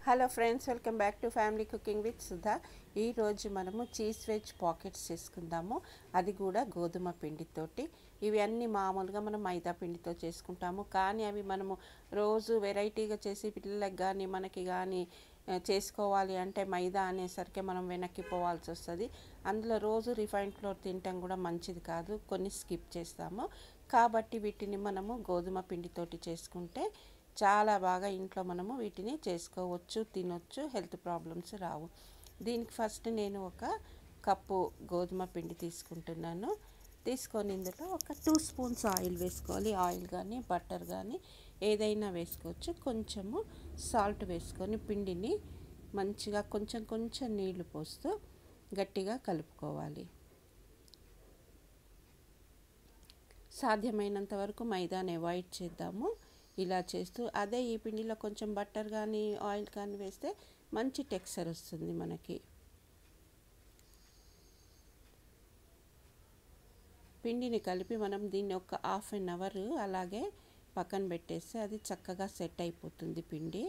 hello friends welcome back to family cooking with Sudha ఈరోజు మనము cheese veg pockets చేసుకుందాము అది కూడా గోధుమ పిండితోటి ఇవి అన్నీ మామూలుగా మనం మైదా పిండితో చేసుకుంటాము కానీ అవి మనము రోజు వెరైటీగా చేసి పిల్లలకు కానీ మనకి కానీ ఆ, చేసుకోవాలి అంటే మైదా అనేసరికి మనం వెనక్కి పోవాల్సి వస్తుంది అందులో రోజు రిఫైన్డ్ ఫ్లోర్ తినటం కూడా మంచిది కాదు కొన్ని స్కిప్ చేస్తాము కాబట్టి వీటిని మనము గోధుమ పిండితోటి చేసుకుంటే చాలా బాగా ఇంట్లో మనము వీటిని చేసుకోవచ్చు తినొచ్చు హెల్త్ ప్రాబ్లమ్స్ రావు దీనికి ఫస్ట్ నేను ఒక కప్పు గోధుమ పిండి తీసుకుంటున్నాను తీసుకొని ఇందులో ఒక టూ స్పూన్స్ ఆయిల్ వేసుకోవాలి ఆయిల్ కానీ బటర్ కానీ ఏదైనా వేసుకోవచ్చు కొంచెము సాల్ట్ వేసుకొని పిండిని మంచిగా కొంచెం కొంచెం నీళ్లు పోస్తూ గట్టిగా కలుపుకోవాలి సాధ్యమైనంత వరకు మైదాని అవాయిడ్ చేద్దాము ఇలా చేస్తూ అదే ఈ పిండిలో కొంచెం బటర్ కానీ ఆయిల్ కానీ వేస్తే మంచి టెక్స్చర్ వస్తుంది మనకి పిండిని కలిపి మనం దీన్ని ఒక హాఫ్ అన్ అవర్ అలాగే పక్కన పెట్టేస్తే అది చక్కగా సెట్ అయిపోతుంది పిండి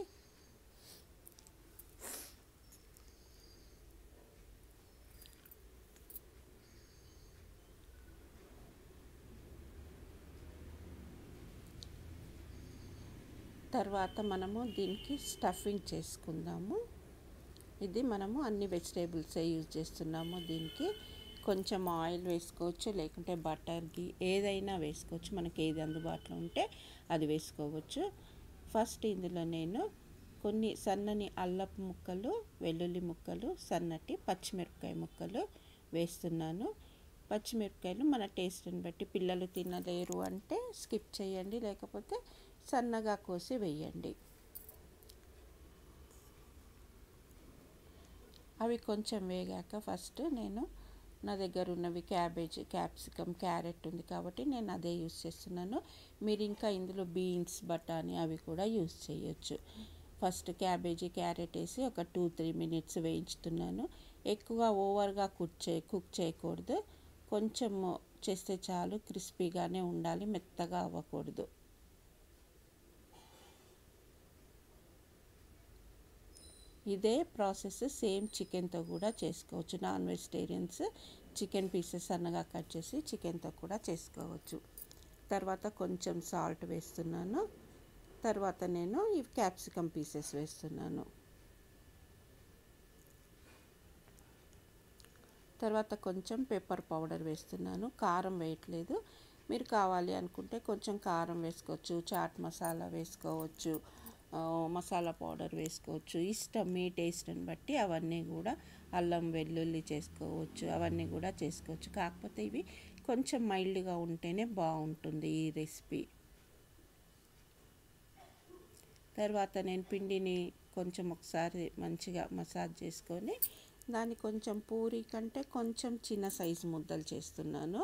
తర్వాత మనము దీనికి స్టఫింగ్ చేసుకుందాము ఇది మనము అన్ని వెజిటేబుల్స్ యూజ్ చేస్తున్నాము దీనికి కొంచెం ఆయిల్ వేసుకోవచ్చు లేకుంటే బటర్ గీ ఏదైనా వేసుకోవచ్చు మనకి ఏది అందుబాటులో ఉంటే అది వేసుకోవచ్చు ఫస్ట్ ఇందులో నేను కొన్ని సన్నని అల్లపు ముక్కలు వెల్లుల్లి ముక్కలు సన్నటి పచ్చిమిరపకాయ ముక్కలు వేస్తున్నాను పచ్చిమిరపకాయలు మన టేస్ట్ని బట్టి పిల్లలు తినలేరు అంటే స్కిప్ చేయండి లేకపోతే సన్నగా కోసి వేయండి అవి కొంచెం వేగాక ఫస్ట్ నేను నా దగ్గర ఉన్నవి క్యాబేజ్ క్యాప్సికమ్ క్యారెట్ ఉంది కాబట్టి నేను అదే యూస్ చేస్తున్నాను మీరు ఇంకా ఇందులో బీన్స్ బఠానీ అవి కూడా యూస్ చేయొచ్చు ఫస్ట్ క్యాబేజీ క్యారెట్ వేసి ఒక టూ త్రీ మినిట్స్ వేయించుతున్నాను ఎక్కువ ఓవర్గా కుక్ చే కుక్ చేయకూడదు కొంచెం చేస్తే చాలు క్రిస్పీగానే ఉండాలి మెత్తగా అవ్వకూడదు ఇదే ప్రాసెస్ సేమ్ చికెన్తో కూడా చేసుకోవచ్చు నాన్ వెజిటేరియన్స్ చికెన్ పీసెస్ అన్నగా కట్ చేసి చికెన్తో కూడా చేసుకోవచ్చు తర్వాత కొంచెం సాల్ట్ వేస్తున్నాను తర్వాత నేను ఈ క్యాప్సికమ్ పీసెస్ వేస్తున్నాను తర్వాత కొంచెం పెప్పర్ పౌడర్ వేస్తున్నాను కారం వేయట్లేదు మీరు కావాలి అనుకుంటే కొంచెం కారం వేసుకోవచ్చు చాట్ మసాలా వేసుకోవచ్చు మసాలా పౌడర్ వేసుకోవచ్చు ఇష్టం మీ టేస్ట్ని బట్టి అవన్నీ కూడా అల్లం వెల్లుల్లి చేసుకోవచ్చు అవన్నీ కూడా చేసుకోవచ్చు కాకపోతే ఇవి కొంచెం మైల్డ్గా ఉంటేనే బాగుంటుంది ఈ రెసిపీ తర్వాత నేను పిండిని కొంచెం ఒకసారి మంచిగా మసాజ్ చేసుకొని దాన్ని కొంచెం పూరి కంటే కొంచెం చిన్న సైజు ముద్దలు చేస్తున్నాను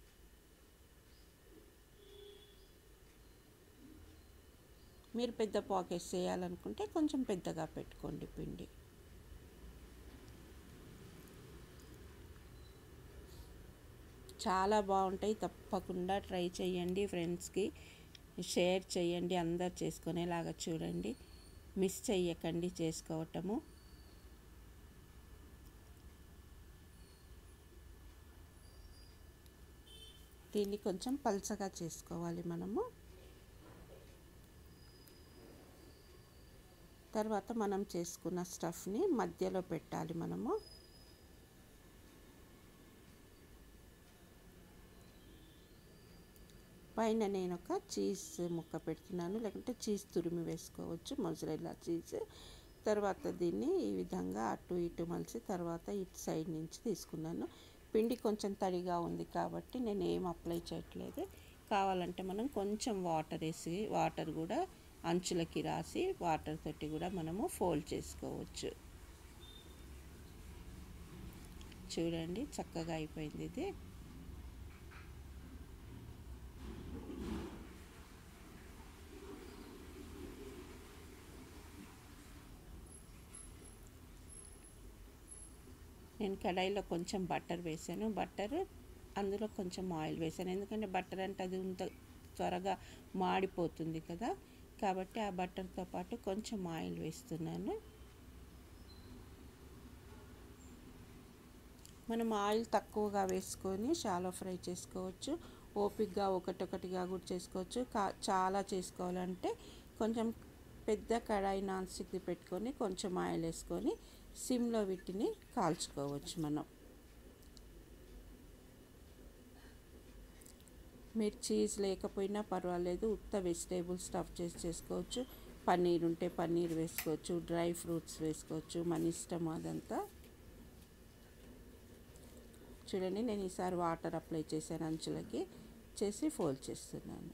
మీరు పెద్ద పాకెట్స్ చేయాలనుకుంటే కొంచెం పెద్దగా పెట్టుకోండి పిండి చాలా బాగుంటాయి తప్పకుండా ట్రై చేయండి ఫ్రెండ్స్కి షేర్ చేయండి అందరు చేసుకునేలాగా చూడండి మిస్ చెయ్యకండి చేసుకోవటము దీన్ని కొంచెం పల్చగా చేసుకోవాలి మనము తర్వాత మనం చేసుకున్న స్టఫ్ని మధ్యలో పెట్టాలి మనము పైన నేను ఒక చీజ్ ముక్క పెడుతున్నాను లేకుంటే చీజ్ తురిమి వేసుకోవచ్చు మొజరెల్లా చీజ్ తర్వాత దీన్ని ఈ విధంగా అటు ఇటు మలిసి తర్వాత ఇటు సైడ్ నుంచి తీసుకున్నాను పిండి కొంచెం తడిగా ఉంది కాబట్టి నేను ఏం అప్లై చేయట్లేదు కావాలంటే మనం కొంచెం వాటర్ వేసి వాటర్ కూడా అంచులకి రాసి వాటర్ తోటి కూడా మనము ఫోల్డ్ చేసుకోవచ్చు చూడండి చక్కగా అయిపోయింది ఇది నేను కడాయిలో కొంచెం బటర్ వేసాను బటర్ అందులో కొంచెం ఆయిల్ వేసాను ఎందుకంటే బటర్ అంటే అది ఉంత త్వరగా మాడిపోతుంది కదా కాబట్టి ఆ బటర్తో పాటు కొంచెం ఆయిల్ వేస్తున్నాను మనం ఆయిల్ తక్కువగా వేసుకొని షాలో ఫ్రై చేసుకోవచ్చు ఓపిక్గా ఒకటొకటిగా కూడా చేసుకోవచ్చు కా చాలా చేసుకోవాలంటే కొంచెం పెద్ద కడాయి నాన్ స్టిక్ది పెట్టుకొని కొంచెం ఆయిల్ వేసుకొని సిమ్లో వీటిని కాల్చుకోవచ్చు మనం మీరు చీజ్ లేకపోయినా పర్వాలేదు ఉత్త వెజిటేబుల్ స్టఫ్ చేసి చేసుకోవచ్చు పన్నీర్ ఉంటే పన్నీర్ వేసుకోవచ్చు డ్రై ఫ్రూట్స్ వేసుకోవచ్చు మన ఇష్టం అదంతా చూడండి నేను ఈసారి వాటర్ అప్లై చేశాను అంచులకి చేసి ఫోల్డ్ చేస్తున్నాను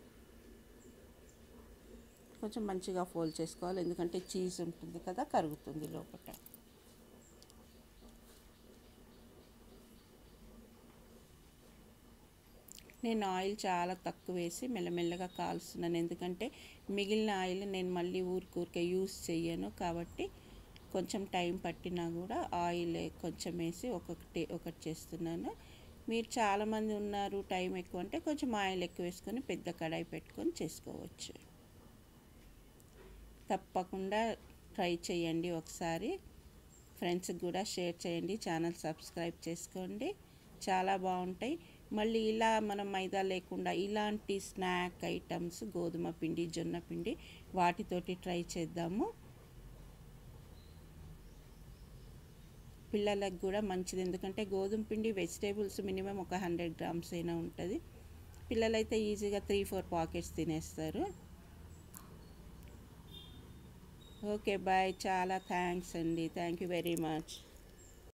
కొంచెం మంచిగా ఫోల్డ్ చేసుకోవాలి ఎందుకంటే చీజ్ ఉంటుంది కదా కరుగుతుంది లోపల నేను ఆయిల్ చాలా తక్కువ వేసి మెల్లమెల్లగా కాల్స్తున్నాను ఎందుకంటే మిగిలిన ఆయిల్ నేను మళ్ళీ ఊరికూరికే యూస్ చేయను కాబట్టి కొంచెం టైం పట్టినా కూడా ఆయిల్ కొంచెం వేసి ఒక్కొక్కటి ఒకటి చేస్తున్నాను మీరు చాలామంది ఉన్నారు టైం ఎక్కువ అంటే కొంచెం ఆయిల్ ఎక్కువ వేసుకొని పెద్ద కడాయి పెట్టుకొని చేసుకోవచ్చు తప్పకుండా ట్రై చేయండి ఒకసారి ఫ్రెండ్స్కి కూడా షేర్ చేయండి ఛానల్ సబ్స్క్రైబ్ చేసుకోండి చాలా బాగుంటాయి మళ్ళీ ఇలా మనం మైదా లేకుండా ఇలాంటి స్నాక్ ఐటమ్స్ గోధుమ పిండి జొన్న పిండి వాటితోటి ట్రై చేద్దాము పిల్లలకు కూడా మంచిది ఎందుకంటే గోధుమ పిండి వెజిటేబుల్స్ మినిమం ఒక హండ్రెడ్ గ్రామ్స్ అయినా ఉంటుంది పిల్లలైతే ఈజీగా త్రీ ఫోర్ పాకెట్స్ తినేస్తారు ఓకే బాయ్ చాలా థ్యాంక్స్ అండి థ్యాంక్ యూ వెరీ మచ్